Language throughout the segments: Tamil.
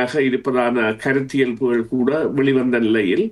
உண்மையாக இருப்பதான கருத்தியல்புகள் கூட வெளிவந்த நிலையில்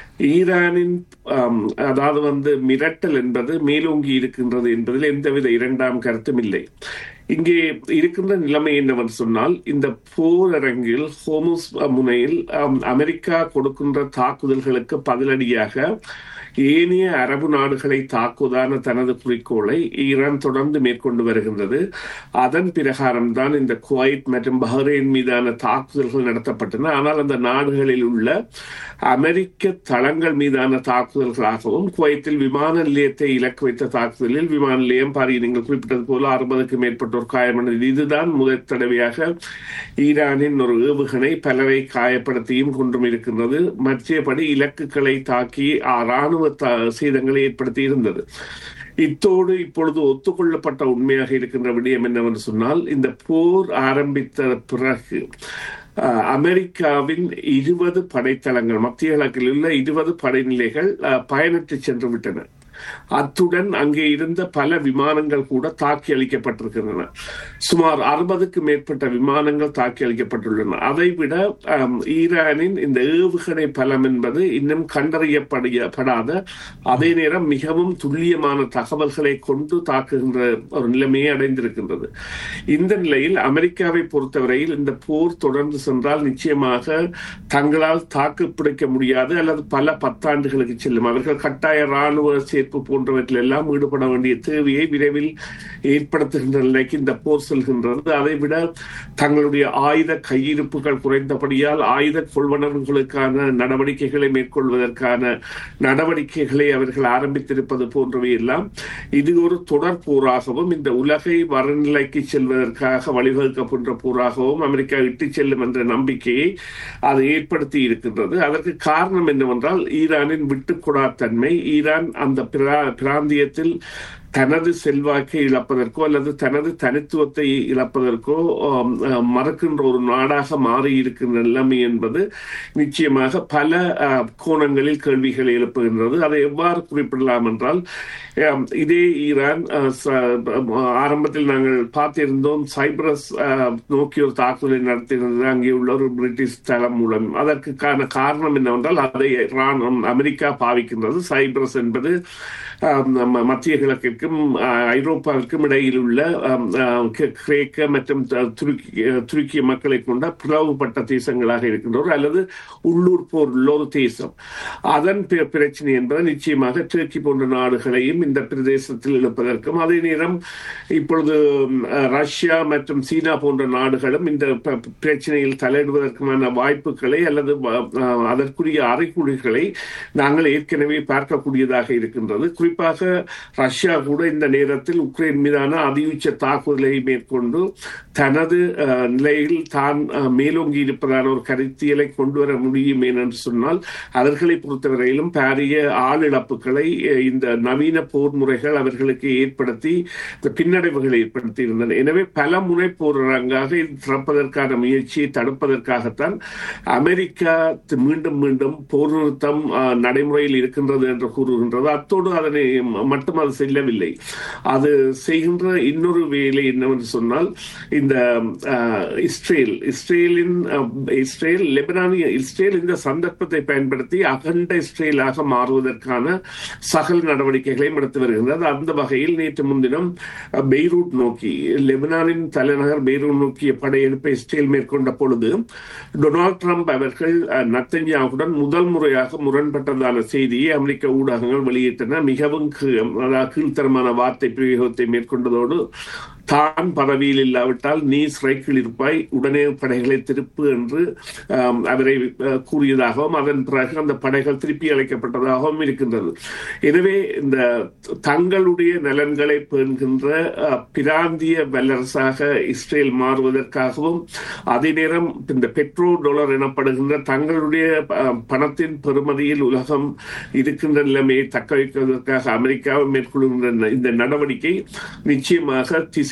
ஈரானின் ஆம், அதாவது வந்து மிரட்டல் என்பது மேலோங்கி இருக்கின்றது என்பதில் எந்தவித இரண்டாம் கருத்தும் இல்லை இங்கே இருக்கின்ற நிலைமை என்னவென்று சொன்னால் இந்த போரரங்கில் ஹோமுஸ் முனையில் ஆம், அமெரிக்கா கொடுக்கின்ற தாக்குதல்களுக்கு பதிலடியாக ஏனைய அரபு நாடுகளை தாக்குவதான தனது குறிக்கோளை ஈரான் தொடர்ந்து மேற்கொண்டு வருகின்றது அதன் பிரகாரம்தான் இந்த குவைத் மற்றும் பஹ்ரைன் மீதான தாக்குதல்கள் நடத்தப்பட்டன ஆனால் அந்த நாடுகளில் உள்ள அமெரிக்க தளங்கள் மீதான தாக்குதல்களாகவும் குவைத்தில் விமான நிலையத்தை இலக்கு வைத்த தாக்குதலில் விமான நிலையம் பாரி நீங்கள் குறிப்பிட்டது போல அறுபதுக்கு மேற்பட்டோர் காயமடைந்தது இதுதான் முதல் தடவையாக ஈரானின் ஒரு ஏவுகணை பலரை காயப்படுத்தியும் கொண்டும் இருக்கின்றது மற்றபடி இலக்குகளை தாக்கி ஆ, ராணுவ த- சேதங்களை ஏற்படுத்தி இருந்தது இத்தோடு இப்பொழுது ஒத்துக்கொள்ளப்பட்ட உண்மையாக இருக்கின்ற விடயம் என்னவென்று சொன்னால் இந்த போர் ஆரம்பித்த பிறகு அஹ், அமெரிக்காவின் இருபது படைத்தளங்கள் மத்திய கிழக்கில் உள்ள இருபது படைநிலைகள் அஹ், பயணித்து சென்று விட்டன அத்துடன் அங்கே இருந்த பல விமானங்கள் கூட தாக்கி அளிக்கப்பட்டிருக்கின்றன சுமார் அறுபதுக்கு மேற்பட்ட விமானங்கள் தாக்கி அளிக்கப்பட்டுள்ளன அதைவிட அம், ஈரானின் இந்த ஏவுகணை பலம் என்பது இன்னும் கண்டறியப்படாத அதே நேரம் மிகவும் துல்லியமான தகவல்களை கொண்டு தாக்குகின்ற ஒரு நிலைமையை அடைந்திருக்கின்றது இந்த நிலையில் அமெரிக்காவை பொறுத்தவரையில் இந்த போர் தொடர்ந்து சென்றால் நிச்சயமாக தங்களால் தாக்கு பிடிக்க முடியாது அல்லது பல பத்தாண்டுகளுக்கு செல்லும் அவர்கள் கட்டாய ராணுவ சேர்ப்பு போன்றவற்றில் எல்லாம் ஈடுபட வேண்டிய தேவையை விரைவில் ஏற்படுத்துகின்ற நிலைக்கு இந்த போர் செல்கின்றது அதைவிட தங்களுடைய ஆயுத கையிருப்புகள் குறைந்தபடியால் ஆயுத கொள்வனவுகளுக்கான நடவடிக்கைகளை மேற்கொள்வதற்கான நடவடிக்கைகளை அவர்கள் ஆரம்பித்திருப்பது போன்றவை எல்லாம் இது ஒரு தொடர் போராகவும் இந்த உலகை வரநிலைக்கு செல்வதற்காக வழிவகுக்கப்படுகின்ற போராகவும் அமெரிக்கா இட்டுச் செல்லும் என்ற நம்பிக்கையை அது ஏற்படுத்தி இருக்கின்றது அதற்கு காரணம் என்னவென்றால் ஈரானின் விட்டுக்கொடாத்தன்மை ஈரான் அந்த பிரா- பிராந்தியத்தில் தனது செல்வாக்கை இழப்பதற்கோ அல்லது தனது தனித்துவத்தை இழப்பதற்கோ ஆம், ஆ, மறக்கின்ற ஒரு நாடாக மாறி இருக்கின்ற நிலைமை என்பது நிச்சயமாக பல ஆ, கோணங்களில் கேள்விகளை எழுப்புகின்றது அதை எவ்வாறு குறிப்பிடலாம் என்றால் ஆம், இதே ஈரான் ஆ, ச- ஆ, ஆரம்பத்தில் நாங்கள் பார்த்திருந்தோம் சைப்ரஸ் ஆ, நோக்கி ஒரு தாக்குதலை நடத்தியிருந்தது அங்கே உள்ள ஒரு பிரிட்டிஷ் தளம் மூலம் அதற்கான காரணம் என்னவென்றால் அதை ராணுவம் அமெரிக்கா பாவிக்கின்றது சைப்ரஸ் என்பது ஆம், நம்ம மத்திய கிழக்கிற்கும் ஆ, ஐரோப்பாவிற்கும் இடையில் உள்ள ஆம், ஆ, கி- கிரேக்க மற்றும் த- துருக்கி துருக்கிய மக்களை கொண்ட பிளவுபட்ட தேசங்களாக இருக்கின்றோர் அல்லது உள்ளூர் போர் உள்ள ஒரு தேசம் அதன் பி- பிரச்சனை என்பது நிச்சயமாக துருக்கி போன்ற நாடுகளையும் இந்த பிரதேசத்தில் இழுப்பதற்கும் அதே நேரம் இப்பொழுது ம், அ, ரஷ்யா மற்றும் சீனா போன்ற நாடுகளும் இந்த ப- பிரச்சனையில் தலையிடுவதற்குமான வாய்ப்புகளை அல்லது வ- அ, அதற்குரிய அறிகுறிகளை நாங்கள் ஏற்கனவே பார்க்கக்கூடியதாக இருக்கின்றது குறிப்பாக ரஷ்யா கூட இந்த நேரத்தில் உக்ரைன் மீதான அதியுச்ச தாக்குதலை மேற்கொண்டு தனது அஹ், நிலையில் தான் அஹ், மேலோங்கி இருப்பதான ஒரு கருத்தியலை கொண்டு வர முடியும் என்று சொன்னால் அவர்களை பொறுத்தவரையிலும் பாரிய ஆளிழப்புகளை அஹ், இந்த நவீன போர் முறைகள் அவர்களுக்கு ஏற்படுத்தி இந்த பின்னடைவுகளை ஏற்படுத்தி இருந்தன எனவே பல முனை போராங்காக இது திறப்பதற்கான முயற்சியை தடுப்பதற்காகத்தான் அமெரிக்கா தி- மீண்டும் மீண்டும் போர் நிறுத்தம் அஹ், நடைமுறையில் இருக்கின்றது என்று கூறுகின்றது அத்தோடு அதனை ம- மட்டும் அது செல்லவில்லை அது செய்கின்ற இன்னொரு வேலை என்னவென்று சொன்னால் இந்த அஹ், இஸ்ரேல் இஸ்ரேலின் அஹ், இஸ்ரேல் லெபனானிய இஸ்ரேல் இந்த சந்தர்ப்பத்தை பயன்படுத்தி அகண்ட இஸ்ரேலாக மாறுவதற்கான சகல நடவடிக்கைகளையும் எடுத்து வருகின்றது அந்த வகையில் நேற்று முன்தினம் அஹ், பெய்ரூட் நோக்கி லெபனானின் தலைநகர் பெய்ரூட் நோக்கிய படையெடுப்பை இஸ்ரேல் மேற்கொண்ட பொழுது டொனால்ட் ட்ரம்ப் அவர்கள் அஹ், நத்தன்யாவுடன் முதல் முறையாக முரண்பட்டதான செய்தியை அமெரிக்க ஊடகங்கள் வெளியிட்டன மிகவும் கீ- அதாவது கீழ்த்தரமான வார்த்தை பிரயோகத்தை மேற்கொண்டதோடு தான் பதவியில் இல்லாவிட்டால் நீ சிறைக்கில் இருப்பாய் உடனே படைகளை திருப்பு என்று ஆம், அவரை அஹ், கூறியதாகவும் அதன் பிறகு அந்த படைகள் திருப்பி அழைக்கப்பட்டதாகவும் இருக்கின்றது எனவே இந்த தங்களுடைய நலன்களை பேணுகின்ற அஹ், பிராந்திய வல்லரசாக இஸ்ரேல் மாறுவதற்காகவும் அதே நேரம் இந்த பெட்ரோ டாலர் எனப்படுகின்ற தங்களுடைய அஹ், பணத்தின் பெறுமதியில் உலகம் இருக்கின்ற நிலைமையை தக்க வைப்பதற்காக அமெரிக்கா மேற்கொள்கின்ற இந்த நடவடிக்கை நிச்சயமாக திசை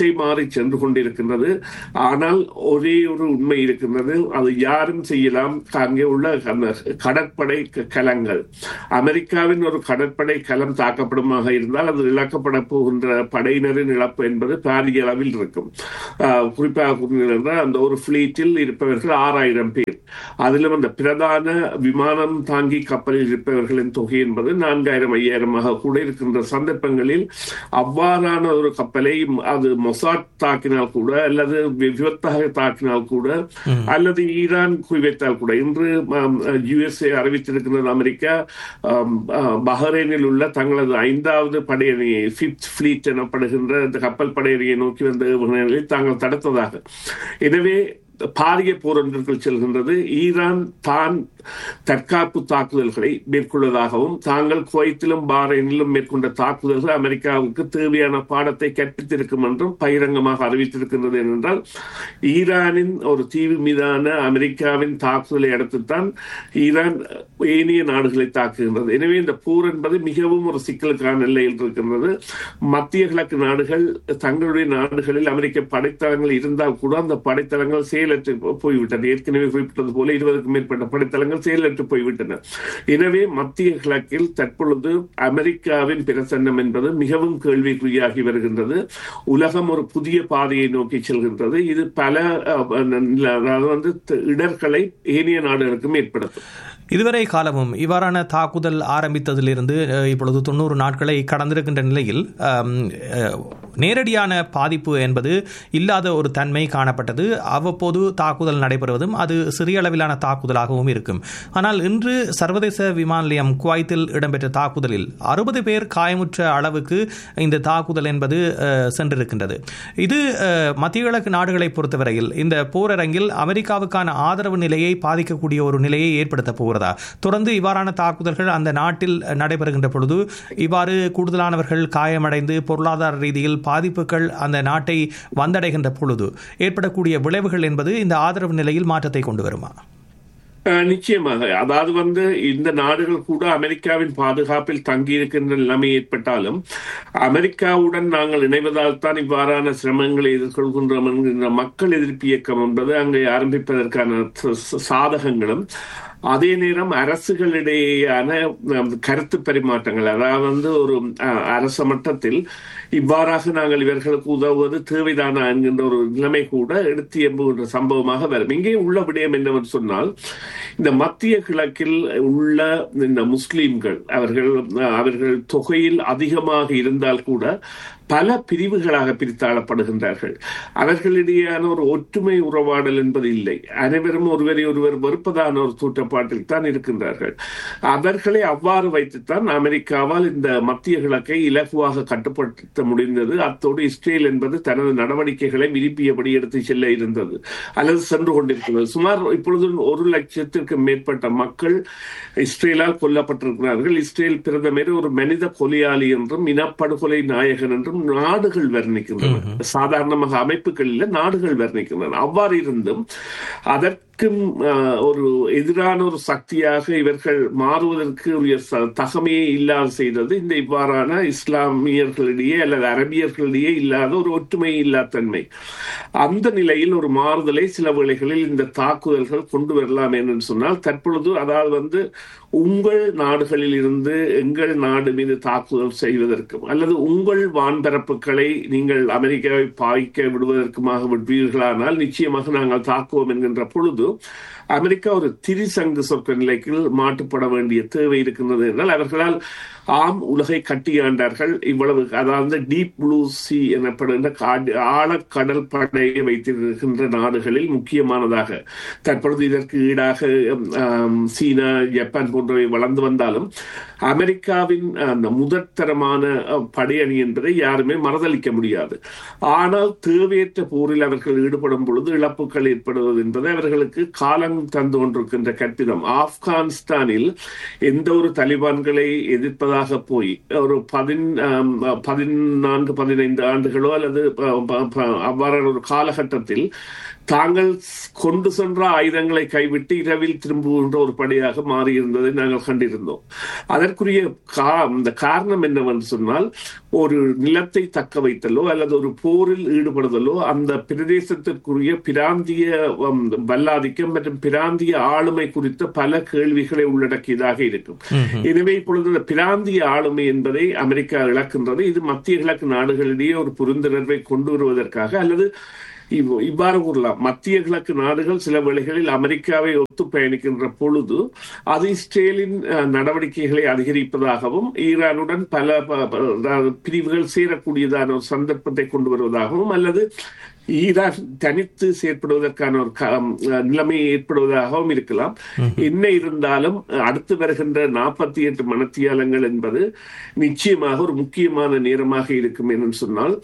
திசை மாறி சென்று கொண்டிருக்கின்றது ஆனால் ஒரே ஒரு உண்மை இருக்கின்றது அது யாரும் செய்யலாம் அங்கே உள்ள அந்த கடற்படை கலங்கள் அமெரிக்காவின் ஒரு கடற்படை கலம் தாக்கப்படுமாக இருந்தால் அது இழக்கப்பட போகின்ற படையினரின் இழப்பு என்பது பாரிய அளவில் இருக்கும் குறிப்பாக கூறினால் அந்த ஒரு பிளீட்டில் இருப்பவர்கள் ஆறாயிரம் பேர் அதிலும் அந்த பிரதான விமானம் தாங்கி கப்பலில் இருப்பவர்களின் தொகை என்பது நான்காயிரம் ஐயாயிரமாக கூட இருக்கின்ற சந்தர்ப்பங்களில் அவ்வாறான ஒரு கப்பலை அது மொசாட் தாக்கினால் கூட அல்லது விபத்தாக தாக்கினால் கூட அல்லது ஈரான் குறிவைத்தால் கூட இன்று யுஎஸ்ஏ அறிவித்திருக்கிறது அமெரிக்கா பஹ்ரைனில் உள்ள தங்களது ஐந்தாவது படையணியை பிப்த் ஃபிளீட் எனப்படுகின்ற இந்த கப்பல் படையணியை நோக்கி வந்த தாங்கள் தடுத்ததாக எனவே பாரிய போரொன்றுகள் செல்கின்றது ஈரான் தான் தற்காப்பு தாக்குதல்களை மேற்கொள்வதாகவும் தாங்கள் குவைத்திலும் பாரைனிலும் மேற்கொண்ட தாக்குதல்கள் அமெரிக்காவுக்கு தேவையான பாடத்தை கற்பித்திருக்கும் என்றும் பகிரங்கமாக அறிவித்திருக்கின்றது என்றால் ஈரானின் ஒரு தீவு மீதான அமெரிக்காவின் தாக்குதலை அடுத்துத்தான் ஈரான் ஏனைய நாடுகளை தாக்குகின்றது எனவே இந்த போர் என்பது மிகவும் ஒரு சிக்கலுக்கான நிலையில் இருக்கின்றது மத்திய கிழக்கு நாடுகள் தங்களுடைய நாடுகளில் அமெரிக்க படைத்தளங்கள் இருந்தால் கூட அந்த படைத்தளங்கள் செயலற்று போய்விட்டன ஏற்கனவே குறிப்பிட்டது போல இருபதுக்கும் மேற்பட்ட படைத்தளங்கள் செயலற்று போய்விட்டன எனவே மத்திய கிழக்கில் தற்பொழுது அமெரிக்காவின் பிரசன்னம் என்பது மிகவும் கேள்விக்குறியாகி வருகின்றது உலகம் ஒரு புதிய பாதையை நோக்கி செல்கின்றது இது பல அதாவது வந்து இடர்களை ஏனைய நாடுகளுக்கும் ஏற்படுத்தும் இதுவரை காலமும் இவ்வாறான தாக்குதல் ஆரம்பித்ததிலிருந்து இப்பொழுது தொண்ணூறு நாட்களை கடந்திருக்கின்ற நிலையில் நேரடியான பாதிப்பு என்பது இல்லாத ஒரு தன்மை காணப்பட்டது அவ்வப்போது தாக்குதல் நடைபெறுவதும் அது சிறிய அளவிலான தாக்குதலாகவும் இருக்கும் ஆனால் இன்று சர்வதேச விமான நிலையம் குவைத்தில் இடம்பெற்ற தாக்குதலில் அறுபது பேர் காயமுற்ற அளவுக்கு இந்த தாக்குதல் என்பது சென்றிருக்கின்றது இது மத்திய கிழக்கு நாடுகளை பொறுத்தவரையில் இந்த போரரங்கில் அமெரிக்காவுக்கான ஆதரவு நிலையை பாதிக்கக்கூடிய ஒரு நிலையை ஏற்படுத்த போகிறதா தொடர்ந்து இவ்வாறான தாக்குதல்கள் அந்த நாட்டில் நடைபெறுகின்ற பொழுது இவ்வாறு கூடுதலானவர்கள் காயமடைந்து பொருளாதார ரீதியில் பாதிப்புகள் அந்த நாட்டை வந்தடைகின்ற பொழுது ஏற்படக்கூடிய விளைவுகள் என்பது இந்த ஆதரவு நிலையில் மாற்றத்தை கொண்டு வருமா நிச்சயமாக அதாவது வந்து இந்த நாடுகள் கூட அமெரிக்காவின் பாதுகாப்பில் தங்கியிருக்கின்ற நிலைமை ஏற்பட்டாலும் அமெரிக்காவுடன் நாங்கள் இணைவதால் தான் இவ்வாறான சிரமங்களை எதிர்கொள்கின்றோம் என்கின்ற மக்கள் எதிர்ப்பு இயக்கம் என்பது அங்கே ஆரம்பிப்பதற்கான சாதகங்களும் அதே நேரம் அரசுகளிடையேயான கருத்து பரிமாற்றங்கள் அதாவது வந்து ஒரு அரச மட்டத்தில் இவ்வாறாக நாங்கள் இவர்களுக்கு உதவுவது தேவைதானா என்கின்ற ஒரு நிலைமை கூட எடுத்து எம்புகின்ற சம்பவமாக வரும் இங்கே உள்ள விடயம் என்னவென்று சொன்னால் இந்த மத்திய கிழக்கில் உள்ள இந்த முஸ்லீம்கள் அவர்கள் அவர்கள் தொகையில் அதிகமாக இருந்தால் கூட பல பிரிவுகளாக பிரித்தாளப்படுகின்றார்கள் அவர்களிடையேயான ஒரு ஒற்றுமை உறவாடல் என்பது இல்லை அனைவரும் ஒருவரை ஒருவர் வெறுப்பதான ஒரு தூட்டப்பாட்டில் தான் இருக்கின்றார்கள் அவர்களை அவ்வாறு வைத்துத்தான் அமெரிக்காவால் இந்த மத்திய கிழக்கை இலகுவாக கட்டுப்படுத்த முடிந்தது அத்தோடு இஸ்ரேல் என்பது தனது நடவடிக்கைகளை விரும்பியபடி எடுத்து செல்ல இருந்தது அல்லது சென்று கொண்டிருக்கிறது சுமார் இப்பொழுது ஒரு லட்சத்திற்கு மேற்பட்ட மக்கள் இஸ்ரேலால் கொல்லப்பட்டிருக்கிறார்கள் இஸ்ரேல் பிரதமர் ஒரு மனித கொலையாளி என்றும் இனப்படுகொலை நாயகன் என்றும் நாடுகள் வர்ணிக்கின்றன சாதாரணமாக அமைப்புகள் இல்ல நாடுகள் வர்ணிக்கின்றன அவ்வாறு இருந்தும் அதற்கும் ஒரு எதிரான ஒரு சக்தியாக இவர்கள் மாறுவதற்கு உரிய தகமையே இல்லாது செய்தது இந்த இவ்வாறான இஸ்லாமியர்களிடையே அல்லது அரபியர்களிடையே இல்லாத ஒரு ஒற்றுமை இல்லாத்தன்மை அந்த நிலையில் ஒரு மாறுதலை சில வேளைகளில் இந்த தாக்குதல்கள் கொண்டு வரலாம் என்று சொன்னால் தற்பொழுது அதாவது வந்து உங்கள் நாடுகளில் இருந்து எங்கள் நாடு மீது தாக்குதல் செய்வதற்கும் அல்லது உங்கள் வான்பரப்புகளை நீங்கள் அமெரிக்காவை பாய்க்க விடுவதற்குமாக விடுவீர்களானால் நிச்சயமாக நாங்கள் தாக்குவோம் என்கின்ற பொழுது அமெரிக்கா ஒரு திரிசங்கு சொற்க நிலைக்கு மாட்டுப்பட வேண்டிய தேவை இருக்கின்றது என்றால் அவர்களால் ஆம் உலகை கட்டியாண்டார்கள் இவ்வளவு அதாவது டீப் ப்ளூ சி எனப்படுகின்ற ஆழக்கடல் படையை வைத்திருக்கின்ற நாடுகளில் முக்கியமானதாக தற்பொழுது இதற்கு ஈடாக சீனா ஜப்பான் போன்றவை வளர்ந்து வந்தாலும் அமெரிக்காவின் அந்த முதற்தரமான படையணி என்பதை யாருமே மறதளிக்க முடியாது ஆனால் தேவையற்ற போரில் அவர்கள் ஈடுபடும் பொழுது இழப்புகள் ஏற்படுவது என்பது அவர்களுக்கு காலம் தந்து கொண்டிருக்கின்ற கற்பிதம் ஆப்கானிஸ்தானில் எந்த ஒரு தலிபான்களை எதிர்ப்பதாக போய் ஒரு பதின் பதினான்கு பதினைந்து ஆண்டுகளோ அல்லது அவ்வாறான ஒரு காலகட்டத்தில் தாங்கள் கொண்டு சென்ற ஆயுதங்களை கைவிட்டு இரவில் திரும்புகின்ற ஒரு படையாக மாறியிருந்ததை நாங்கள் கண்டிருந்தோம் அதற்குரிய கா இந்த காரணம் என்னவென்று சொன்னால் ஒரு நிலத்தை தக்க வைத்தலோ அல்லது ஒரு போரில் ஈடுபடுதலோ அந்த பிரதேசத்திற்குரிய பிராந்திய வல்லாதிக்கம் மற்றும் பிராந்திய ஆளுமை குறித்த பல கேள்விகளை உள்ளடக்கியதாக இருக்கும் எனவே இப்பொழுது பிராந்திய ஆளுமை என்பதை அமெரிக்கா இழக்கின்றது இது மத்திய கிழக்கு நாடுகளிடையே ஒரு புரிந்துணர்வை கொண்டு வருவதற்காக அல்லது இவ்வாறு கூறலாம் மத்திய கிழக்கு நாடுகள் சில வேளைகளில் அமெரிக்காவை ஒத்து பயணிக்கின்ற பொழுது அது இஸ்ரேலின் நடவடிக்கைகளை அதிகரிப்பதாகவும் ஈரானுடன் பல பிரிவுகள் சேரக்கூடியதான ஒரு சந்தர்ப்பத்தை கொண்டு வருவதாகவும் அல்லது ஈரான் தனித்து செயற்படுவதற்கான ஒரு நிலைமை ஏற்படுவதாகவும் இருக்கலாம் என்ன இருந்தாலும் அடுத்து வருகின்ற நாற்பத்தி எட்டு மனத்தியாலங்கள் என்பது நிச்சயமாக ஒரு முக்கியமான நேரமாக இருக்கும் என்று சொன்னால்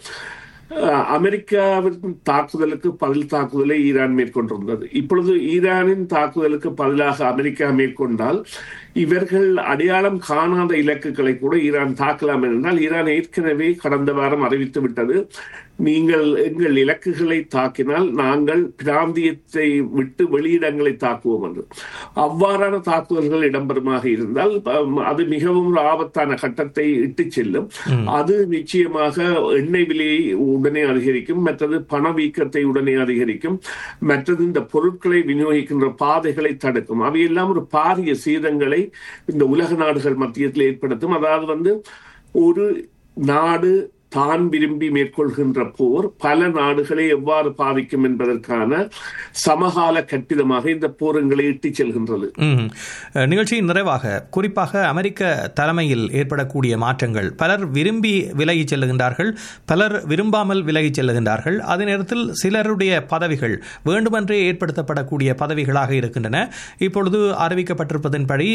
அமெரிக்காவின் தாக்குதலுக்கு பதில் தாக்குதலை ஈரான் மேற்கொண்டிருந்தது இப்பொழுது ஈரானின் தாக்குதலுக்கு பதிலாக அமெரிக்கா மேற்கொண்டால் இவர்கள் அடையாளம் காணாத இலக்குகளை கூட ஈரான் தாக்கலாம் என்றால் ஈரான் ஏற்கனவே கடந்த வாரம் அறிவித்து விட்டது நீங்கள் எங்கள் இலக்குகளை தாக்கினால் நாங்கள் பிராந்தியத்தை விட்டு வெளியிடங்களை தாக்குவோம் என்று அவ்வாறான தாக்குதல்கள் இடம்பெறுமாக இருந்தால் அது மிகவும் ஆபத்தான கட்டத்தை இட்டு செல்லும் அது நிச்சயமாக எண்ணெய் விலையை உடனே அதிகரிக்கும் மற்றது பணவீக்கத்தை உடனே அதிகரிக்கும் மற்றது இந்த பொருட்களை விநியோகிக்கின்ற பாதைகளை தடுக்கும் அவையெல்லாம் ஒரு பாரிய சேதங்களை இந்த உலக நாடுகள் மத்தியத்தில் ஏற்படுத்தும் அதாவது வந்து ஒரு நாடு தான் விரும்பி மேற்கொள்கின்ற போர் பல நாடுகளை எவ்வாறு பாதிக்கும் என்பதற்கான சமகால கட்டிதமாக இந்த போரங்களை இட்டுச் செல்கின்றது நிகழ்ச்சியின் நிறைவாக குறிப்பாக அமெரிக்க தலைமையில் ஏற்படக்கூடிய மாற்றங்கள் பலர் விரும்பி விலகிச் செல்லுகின்றார்கள் பலர் விரும்பாமல் விலகிச் செல்லுகின்றார்கள் அதே நேரத்தில் சிலருடைய பதவிகள் வேண்டுமென்றே ஏற்படுத்தப்படக்கூடிய பதவிகளாக இருக்கின்றன இப்பொழுது அறிவிக்கப்பட்டிருப்பதன்படி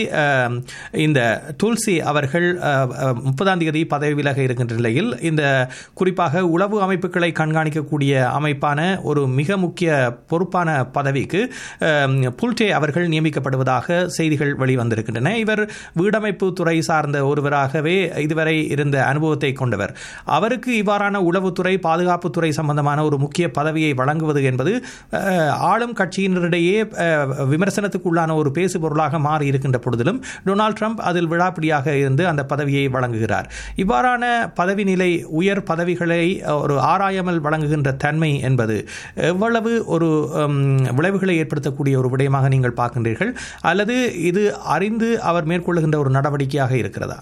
இந்த துல்சி அவர்கள் முப்பதாம் தேதி பதவி விலக இருக்கின்ற நிலையில் இந்த குறிப்பாக உளவு அமைப்புகளை கண்காணிக்கக்கூடிய அமைப்பான ஒரு மிக முக்கிய பொறுப்பான பதவிக்கு புல்டே அவர்கள் நியமிக்கப்படுவதாக செய்திகள் வெளிவந்திருக்கின்றன இவர் வீடமைப்பு துறை சார்ந்த ஒருவராகவே இதுவரை இருந்த அனுபவத்தை கொண்டவர் அவருக்கு இவ்வாறான உளவுத்துறை பாதுகாப்புத்துறை சம்பந்தமான ஒரு முக்கிய பதவியை வழங்குவது என்பது ஆளும் கட்சியினரிடையே விமர்சனத்துக்குள்ளான ஒரு பேசு பொருளாக மாறி இருக்கின்ற பொழுதிலும் டொனால்ட் ட்ரம்ப் அதில் விழாப்பிடியாக இருந்து அந்த பதவியை வழங்குகிறார் இவ்வாறான பதவி நிலை உயர் பதவிகளை ஒரு ஆராயாமல் வழங்குகின்ற தன்மை என்பது எவ்வளவு ஒரு விளைவுகளை ஏற்படுத்தக்கூடிய ஒரு விடயமாக நீங்கள் பார்க்கின்றீர்கள் அல்லது இது அறிந்து அவர் மேற்கொள்ளுகின்ற ஒரு நடவடிக்கையாக இருக்கிறதா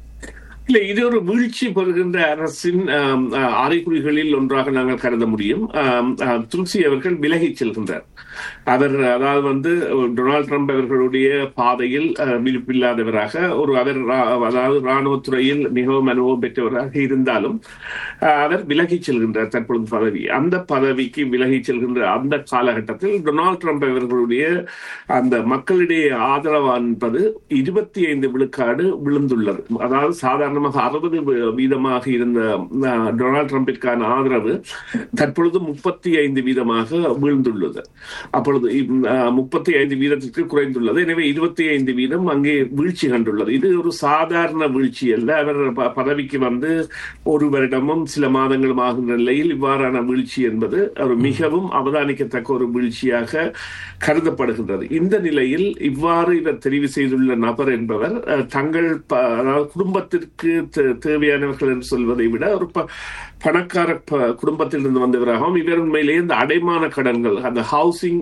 இல்லை இது ஒரு வீழ்ச்சி பெறுகின்ற அரசின் அறிகுறிகளில் ஒன்றாக நாங்கள் கருத முடியும் துல்சி அவர்கள் விலகிச் செல்கின்றார் அவர் அதாவது வந்து டொனால்ட் ட்ரம்ப் அவர்களுடைய பாதையில் விருப்பில்லாதவராக ஒரு அவர் அதாவது ராணுவத்துறையில் மிகவும் அனுபவம் பெற்றவராக இருந்தாலும் அவர் விலகிச் செல்கின்றார் தற்பொழுது பதவி அந்த பதவிக்கு விலகிச் செல்கின்ற அந்த காலகட்டத்தில் டொனால்ட் ட்ரம்ப் அவர்களுடைய அந்த மக்களிடையே ஆதரவு என்பது இருபத்தி ஐந்து விழுக்காடு விழுந்துள்ளது அதாவது சாதாரணமாக அறுபது வீதமாக இருந்த டொனால்ட் ட்ரம்பிற்கான ஆதரவு தற்பொழுது முப்பத்தி ஐந்து வீதமாக வீழ்ந்துள்ளது அப்பொழுது முப்பத்தி ஐந்து வீதத்திற்கு குறைந்துள்ளது எனவே இருபத்தி ஐந்து வீதம் அங்கே வீழ்ச்சி கண்டுள்ளது இது ஒரு சாதாரண வீழ்ச்சி அல்ல அவர் பதவிக்கு வந்து ஒரு வருடமும் சில மாதங்களும் ஆகின்ற நிலையில் இவ்வாறான வீழ்ச்சி என்பது ஒரு மிகவும் அவதானிக்கத்தக்க ஒரு வீழ்ச்சியாக கருதப்படுகின்றது இந்த நிலையில் இவ்வாறு இவர் தெரிவு செய்துள்ள நபர் என்பவர் தங்கள் அதாவது குடும்பத்திற்கு தேவையானவர்கள் என்று சொல்வதை விட ஒரு பணக்கார குடும்பத்திலிருந்து வந்தவராகவும் இவர் உண்மையிலேயே இந்த அடைமான கடன்கள் அந்த ஹவுசிங்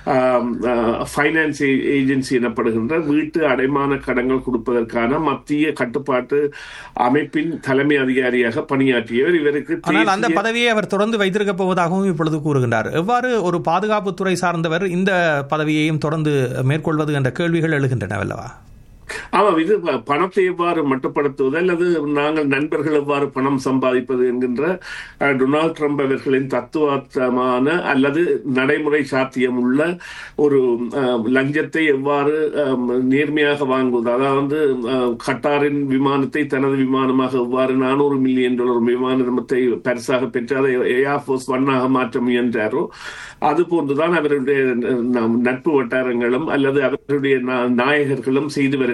ஃபைனான்ஸ் ஏஜென்சி எனப்படுகின்ற வீட்டு அடைமான கடன்கள் கொடுப்பதற்கான மத்திய கட்டுப்பாட்டு அமைப்பின் தலைமை அதிகாரியாக பணியாற்றியவர் இவருக்கு ஆனால் அந்த பதவியை அவர் தொடர்ந்து வைத்திருக்க போவதாகவும் இப்பொழுது கூறுகின்றார் எவ்வாறு ஒரு பாதுகாப்புத்துறை சார்ந்தவர் இந்த பதவியையும் தொடர்ந்து மேற்கொள்வது என்ற கேள்விகள் எழுகின்றன அல்லவா ஆமாம் இது பணத்தை எவ்வாறு மட்டுப்படுத்துவது அல்லது நாங்கள் நண்பர்கள் எவ்வாறு பணம் சம்பாதிப்பது என்கின்ற டொனால்ட் ட்ரம்ப் அவர்களின் தத்துவார்த்தமான அல்லது நடைமுறை சாத்தியம் உள்ள ஒரு லஞ்சத்தை எவ்வாறு நேர்மையாக வாங்குவது அதாவது கட்டாரின் விமானத்தை தனது விமானமாக எவ்வாறு நானூறு மில்லியன் டாலர் விமானத்தை பரிசாக பெற்று அதை ஏர்ஃபோர்ஸ் ஒன்னாக மாற்ற முயன்றாரோ அது போன்றுதான் அவருடைய நட்பு வட்டாரங்களும் அல்லது அவருடைய நாயகர்களும் செய்து வருகிறார்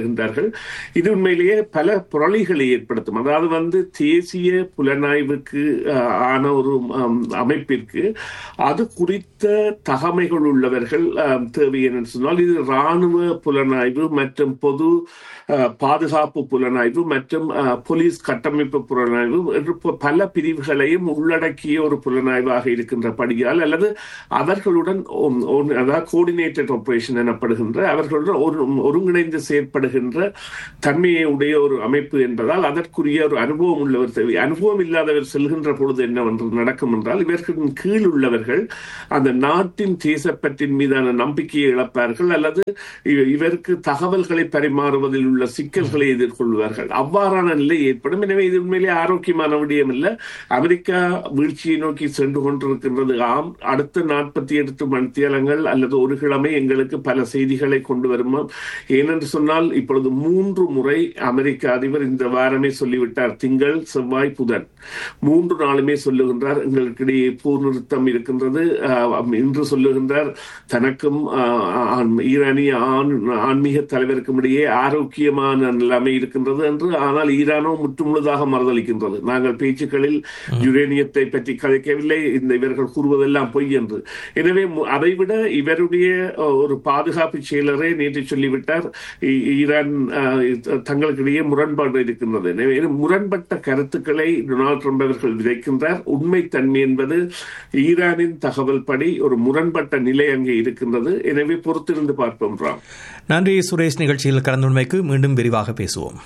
வருகின்றார்கள் இது உண்மையிலேயே பல புரளிகளை ஏற்படுத்தும் அதாவது வந்து தேசிய புலனாய்வுக்கு அஹ், ஆன ஒரு அம், அமைப்பிற்கு அது குறித்த தகமைகள் உள்ளவர்கள் அஹ், தேவை என்று சொன்னால் இது இராணுவ புலனாய்வு மற்றும் பொது அஹ், பாதுகாப்பு புலனாய்வு மற்றும் அஹ், போலீஸ் கட்டமைப்பு புலனாய்வு என்று ப- பல பிரிவுகளையும் உள்ளடக்கிய ஒரு புலனாய்வாக இருக்கின்றபடியால் அல்லது அவர்களுடன் ஒ- ஒ- அதாவது கோஆர்டினேட்டட் ஆபரேஷன் எனப்படுகின்ற அவர்களுடன் ஒரு ஒருங்கிணைந்து செயற்படுகின்ற தன்மையை உடைய ஒரு அமைப்பு என்பதால் அதற்குரிய ஒரு அனுபவம் உள்ளவர் தேவை அனுபவம் இல்லாதவர் செல்கின்ற பொழுது என்னவென்று நடக்கும் என்றால் இவர்களின் கீழ் உள்ளவர்கள் அந்த நாட்டின் தேசப்பற்றின் மீதான நம்பிக்கையை இழப்பார்கள் அல்லது இ- இவருக்கு தகவல்களை பரிமாறுவதில் உள்ள சிக்கல்களை எதிர்கொள்வார்கள் அவ்வாறான நிலை ஏற்படும் எனவே இது உண்மையிலே ஆரோக்கியமான விடயம் இல்ல அமெரிக்கா வீழ்ச்சியை நோக்கி சென்று கொண்டிருக்கின்றது ஆம் அடுத்த நாற்பத்தி எட்டு மணித்தியாலங்கள் அல்லது ஒரு கிழமை எங்களுக்கு பல செய்திகளை கொண்டு வருமா ஏனென்று சொன்னால் இப்பொழுது மூன்று முறை அமெரிக்க அதிபர் இந்த வாரமே சொல்லிவிட்டார் திங்கள் செவ்வாய் புதன் மூன்று நாளுமே சொல்லுகின்றார் எங்களுக்கிடையே போர் நிறுத்தம் இருக்கின்றது ஆஹ், இன்று சொல்லுகின்றார் தனக்கும் ஆஹ், ஆண்- ஈரானிய ஆண் ஆன்மீக தலைவருக்கும் இடையே ஆரோக்கியமான நிலைமை இருக்கின்றது என்று ஆனால் ஈரானோ முற்றுமுழுதாக மறுதளிக்கின்றது நாங்கள் பேச்சுக்களில் யுரேனியத்தை பற்றி கதைக்கவில்லை இந்த இவர்கள் கூறுவதெல்லாம் பொய் என்று எனவே மு- அதைவிட இவருடைய அஹ், ஒரு பாதுகாப்பு செயலரே நேற்று சொல்லிவிட்டார் ஈ- ஈரான் அஹ், தங்களுக்கிடையே முரண்பாடு இருக்கின்றது எனவே முரண்பட்ட கருத்துக்களை டொனால்ட் ட்ரம்ப் அவர்கள் விதைக்கின்றார் உண்மைத்தன்மை என்பது ஈரானின் தகவல் படி ஒரு முரண்பட்ட நிலை அங்கே இருக்கின்றது எனவே பொறுத்திருந்து பார்ப்போம் ராம் நன்றி சுரேஷ் நிகழ்ச்சியில் கலந்துண்மைக்கு மீண்டும் விரிவாக பேசுவோம்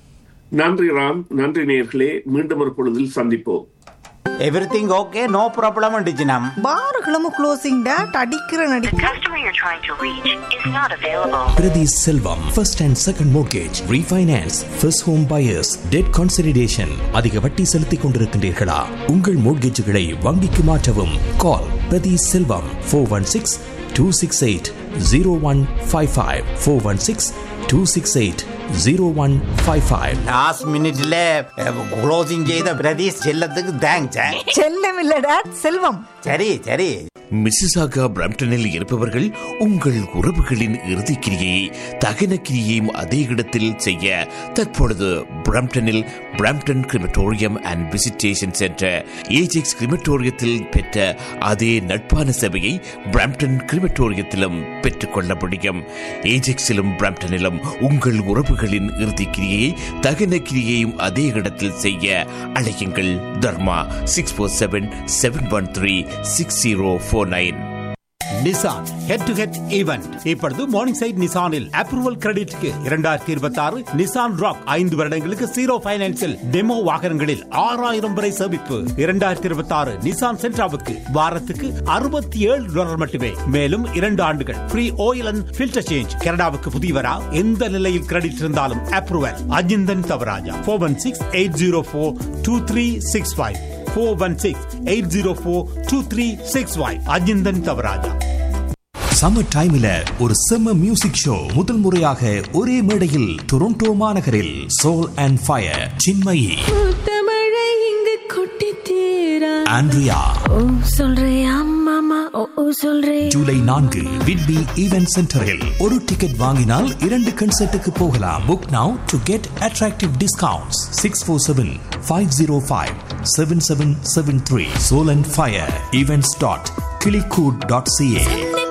நன்றி ராம் நன்றி நேர்களே மீண்டும் ஒரு பொழுதில் சந்திப்போம் எவ்ரிதிங் ஓகே நோ ப்ராப்ளம் அண்டிச்சினம் பார்களும் க்ளோசிங் டேட் அடிக்கிற நடி The customer you're trying to reach is not available. Priti Selvam, first and second mortgage, refinance, first home buyers, debt consolidation. அதிக வட்டி செலுத்திக் கொண்டிருக்கின்றீர்களா உங்கள் மோட்கேஜுகளை வங்கிக்கு மாற்றவும் call Prathi Selvam four one six two six eight zero one five five four one six two six eight zero one five five last மினிட்ல க்ளோசிங் செய்த பிரதீஷ் செல்லத்துக்கு தேங்க்ஸ் செல்லம் இல்ல டேட் செல்வம் சரி சரி மிசிசாகா பிரம்டனில் இருப்பவர்கள் உங்கள் உறவுகளின் இறுதிக்கிரியை தகன கிரியையும் அதே இடத்தில் செய்ய தற்பொழுது பிரம்டனில் Brampton crematorium and visitation centre Ajax கிரிமட்டோரியத்தில் பெற்ற அதே நட்பான சேவையை பிரம்டன் கிரிமட்டோரியத்திலும் பெற்றுக்கொள்ள முடியும் ஏஜெக்ஸிலும் பிரம்டனிலும் உங்கள் உறவுகளின் இறுதிக்கிரியை தகன கிரியையும் அதே இடத்தில் செய்ய அழையுங்கள் Dharma six four seven seven one three six zero four nine Nissan head to head event இப்பொழுது மார்னிங் சைட் நிசானில் அப்ரூவல் கிரெடிட்க்கு இரண்டாயிரத்தி இருபத்தி ஆறு நிசான் ராக் ஐந்து வருடங்களுக்கு ஜீரோ பைனான்சில் டெமோ வாகனங்களில் ஆறாயிரம் வரை சேமிப்பு இரண்டாயிரத்தி இருபத்தி ஆறு நிசான் சென்ட்ராவுக்கு வாரத்துக்கு அறுபத்தி ஏழு டாலர் மட்டுமே மேலும் இரண்டு ஆண்டுகள் free oil and filter change கனடாவுக்கு புதியவரா எந்த நிலையில் கிரெடிட் இருந்தாலும் approval Ajinthan Thavarajah four one six eight zero four two three six five four one six eight zero four two three six five Ajinthan Thavarajah summer டைம்ல ஒரு செம்ம மியூசிக் ஷோ முதல் முறையாக ஒரே மேடையில் டொரண்டோ மாநகரில் சோல் அண்ட் ஃபயர் சின்மயி தமிழை இங்கு கொட்டி தீரா ஆண்ட்ரியா ஓ சொல்றியா மாமா ஓ ஓ சொல்றே ஜூலை நான்கு விட்பி ஈவென்ட் சென்டரில் ஒரு டிக்கெட் வாங்கினால் இரண்டு கன்சர்ட்டுக்கு போகலாம் book now to get attractive discounts six four seven five zero five seven seven seven three soul and fire events dot கிளிகூட் டாட் சிஏ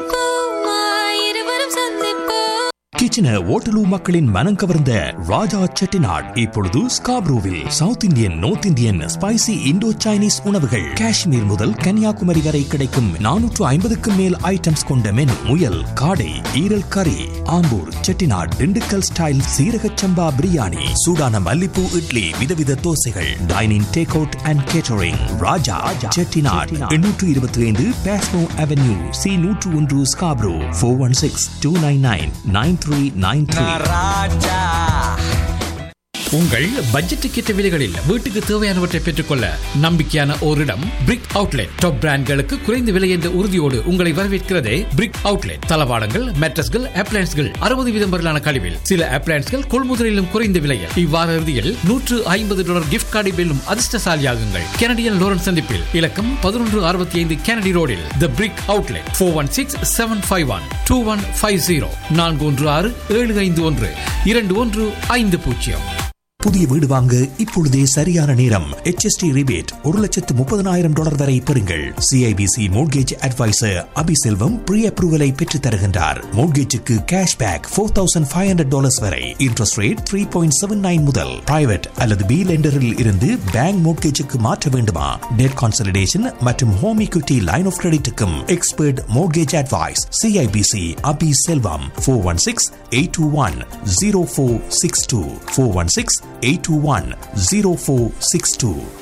இருவரும் சந்திப்போம் கிச்சன ஓட்டலூ மக்களின் மனம் கவர்ந்த ராஜா செட்டிநாட் இப்பொழுது ஸ்காப்ரூவில் south Indian north Indian spicy Indo Chinese உணவுகள் காஷ்மீர் முதல் கன்னியாகுமரி வரை கிடைக்கும் நானூற்று ஐம்பதுக்கும் மேல் ஐட்டம்ஸ் கொண்ட மெனு முயல் காடை ஈரல் கறி ஆம்பூர் செட்டிநாட் திண்டுக்கல் ஸ்டைல் சீரக சம்பா பிரியாணி சூடான மல்லிப்பூ இட்லி விதவித தோசைகள் dining take out and catering Raja Chettinad எண்ணூற்று இருபத்தி ஐந்து பேஸ்மோ அவென்யூ சி நூற்று ஒன்று Scarborough four one six two nine nine nine three nine three உங்கள் பட்ஜெட்டுக்கு ஏற்ற விலைகளில் வீட்டுக்கு தேவையானவற்றை பெற்றுக்கொள்ள நம்பிக்கையான ஓரிடம் பிரிக் அவுட்லெட் டாப் பிராண்ட்களுக்கு குறைந்த விலை என்ற உறுதியோடு உங்களை வரவேற்கிறதே பிரிக் அவுட்லெட் தளவாடங்கள் மேட்ரஸ்கள் அப்ளைன்ஸ்கள் அறுபது வீதம் வரலான கழிவில் சில அப்ளைன்ஸ்கள் கொள்முதலிலும் குறைந்த விலையில் இவ்வார இறுதியில் நூற்று ஐம்பது டாலர் கிஃப்ட் கார்டை வெல்லும் அதிர்ஷ்டசாலியாகுங்கள் கனடியன் லோரன்ஸ் சந்திப்பில் இலக்கம் பதினொன்று அறுபத்தி ஐந்து கனடி ரோடில் the brick outlet four one six seven five one two one five zero நான்கு ஒன்று ஆறு ஏழு ஐந்து ஒன்று இரண்டு ஒன்று ஐந்து பூஜ்ஜியம் புதிய வீடு வாங்க இப்பொழுதே சரியான நேரம் HST ரிபேட் ஒரு லட்சத்து முப்பதனாயிரம் டாலர் வரை பெறுங்கள் CIBC mortgage advisor Abiselvam pre அப்ரூவலை பெற்றுத் தருகின்றார் மோட்கேஜுக்கு cash back four thousand five hundred dollars வரை interest rate three point seven nine முதல் பிரைவேட் அல்லது பி லெண்டரில் இருந்து பேங்க் மோட்கேஜுக்கு மாற்ற வேண்டுமா டெட் கான்சலிடேஷன் மற்றும் ஹோம் equity லைன் ஆஃப் கிரெடிட்டுக்கும் expert mortgage advice CIBC Abi Selvam four one six eight two one zero four six two four one six 821 0462